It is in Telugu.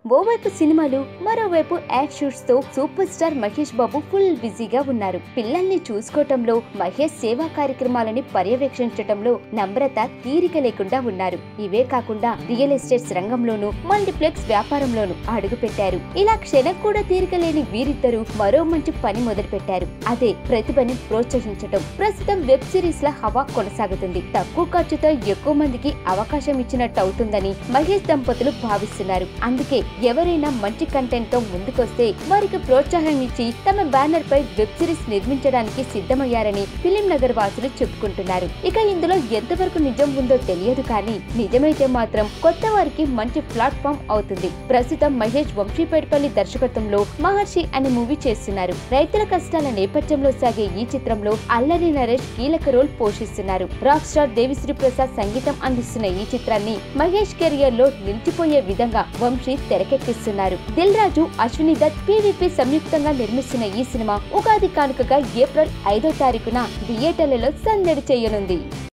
ఓవైపు సినిమాలు మరోవైపు యాక్షన్స్ తో superstar Mahesh Babu full బిజీగా ఉన్నారు పిల్లల్ని చూసుకోవటంలో మహేష్ సేవా కార్యక్రమాలని పర్యవేక్షించటంలో నమ్రత తీరిక లేకుండా ఉన్నారు ఇవే కాకుండా రియల్ ఎస్టేట్స్ రంగంలోనూ మల్టీప్లెక్స్ వ్యాపారంలోనూ అడుగు పెట్టారు ఇలా క్షణం కూడా తీరిక లేని వీరిద్దరూ మరో మంచి పని మొదలు పెట్టారు అదే ప్రతిభని ప్రోత్సహించటం ప్రస్తుతం వెబ్ సిరీస్ ల హవా కొనసాగుతుంది తక్కువ ఖర్చుతో ఎక్కువ మందికి అవకాశం ఇచ్చినట్టు అవుతుందని మహేష్ దంపతులు భావిస్తున్నారు అందుకే ఎవరైనా మంచి కంటెంట్ తో ముందుకొస్తే వారికి ప్రోత్సాహం ఇచ్చి తమ బ్యానర్ పై వెబ్ సిరీస్ నిర్మించడానికి సిద్ధమయ్యారని ఫిలిం నగర్ వాసులు చెప్పుకుంటున్నారు ఇక ఇందులో ఎంతవరకు నిజం ఉందో తెలియదు కానీ నిజమైతే మాత్రం కొత్త వారికి మంచి ప్లాట్ఫామ్ అవుతుంది ప్రస్తుతం మహేష్ వంశీపేటపల్లి దర్శకత్వంలో మహర్షి అనే మూవీ చేస్తున్నారు రైతుల కష్టాల నేపథ్యంలో సాగే ఈ చిత్రంలో అల్లరి నరేష్ కీలక రోల్ పోషిస్తున్నారు రాక్ స్టార్ దేవిశ్రీ ప్రసాద్ సంగీతం అందిస్తున్న ఈ చిత్రాన్ని మహేష్ కెరియర్ లో నిలిచిపోయే విధంగా వంశీ తెరకెక్కిస్తున్నారు దిల్ రాజు అశ్విని దత్ పీవీపీ సంయుక్తంగా నిర్మిస్తున్న ఈ సినిమా ఉగాది కానుకగా ఏప్రిల్ ఐదో తారీఖున థియేటర్లలో సందడి చేయనుంది